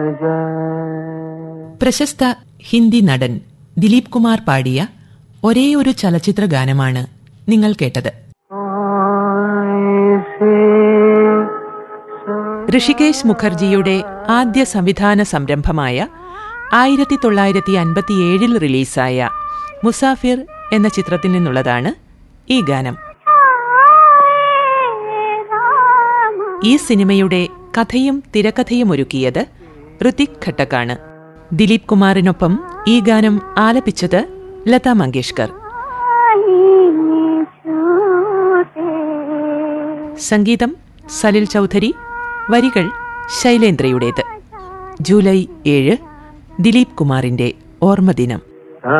പ്രശസ്ത ഹിന്ദി നടൻ ദിലീപ് കുമാർ പാടിയ ഒരേ ഒരു ചലച്ചിത്ര ഗാനമാണ് നിങ്ങൾ കേട്ടത് ഋഷികേശ് മുഖർജിയുടെ ആദ്യ സംവിധാന സംരംഭമായ ആയിരത്തി തൊള്ളായിരത്തി അൻപത്തിയേഴിൽ റിലീസായ മുസാഫിർ എന്ന ചിത്രത്തിൽ നിന്നുള്ളതാണ് ഈ ഗാനം ഈ സിനിമയുടെ കഥയും തിരക്കഥയും ഒരുക്കിയത് ഋതിക് ഘട്ടക്കാണ് ദിലീപ് കുമാറിനൊപ്പം ഈ ഗാനം ആലപിച്ചത് ലതാ മങ്കേഷ്കർ സംഗീതം സലിൽ ചൗധരി വരികൾ ശൈലേന്ദ്രയുടേത് ജൂലൈ ഏഴ് ദിലീപ് കുമാറിന്റെ ഓർമ്മദിനം